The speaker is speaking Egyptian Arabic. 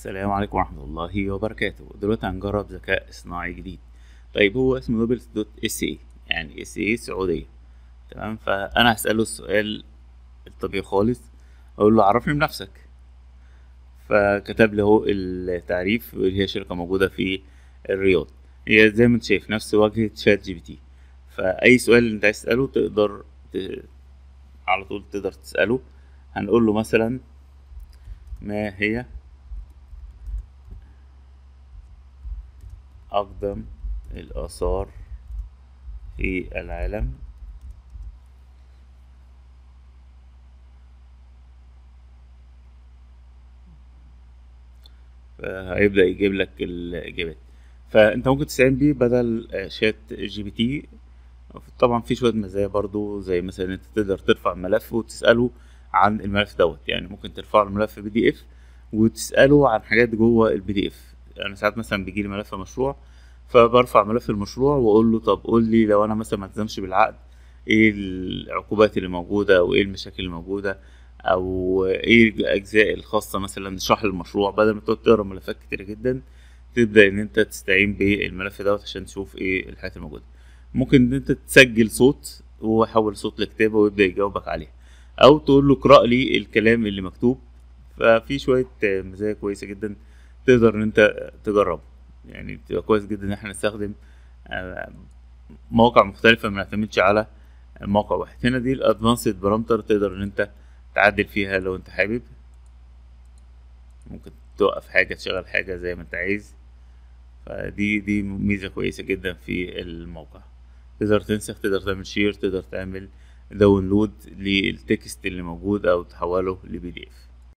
السلام عليكم ورحمة الله وبركاته دلوقتي هنجرب ذكاء اصطناعي جديد طيب هو اسمه نوبلز دوت اس اي يعني اس اي سعودية تمام فأنا هسأله السؤال الطبيعي خالص أقول له عرفني بنفسك فكتب لي اهو التعريف اللي هي شركة موجودة في الرياض هي زي ما انت شايف نفس واجهة شات جي بي تي فأي سؤال انت عايز تسأله تقدر ت... على طول تقدر تسأله هنقول له مثلا ما هي أقدم الآثار في العالم فهيبدأ يجيب لك الإجابات فأنت ممكن تستعين بيه بدل شات جي بي تي طبعا في شوية مزايا برضو زي مثلا انت تقدر ترفع ملف وتسأله عن الملف دوت يعني ممكن ترفع له ملف بي دي اف وتسأله عن حاجات جوه البي دي اف انا ساعات مثلا بيجي لي ملف مشروع فبرفع ملف المشروع واقول له طب قول لي لو انا مثلا ما التزمش بالعقد ايه العقوبات اللي موجوده او ايه المشاكل اللي موجوده او ايه الاجزاء الخاصه مثلا شرح المشروع بدل ما تقعد تقرا ملفات كتير جدا تبدا ان انت تستعين بالملف دوت عشان تشوف ايه الحاجات الموجوده ممكن ان انت تسجل صوت وحول صوت لكتابه ويبدا يجاوبك عليها او تقول له اقرا لي الكلام اللي مكتوب ففي شويه مزايا كويسه جدا تقدر ان انت تجربه يعني بتبقى كويس جدا ان احنا نستخدم مواقع مختلفة ما نعتمدش على موقع واحد هنا دي الادفانسد بارامتر تقدر ان انت تعدل فيها لو انت حابب ممكن توقف حاجة تشغل حاجة زي ما انت عايز فدي دي ميزة كويسة جدا في الموقع تقدر تنسخ تقدر تعمل شير تقدر تعمل داونلود للتكست اللي موجود او تحوله لبي دي اف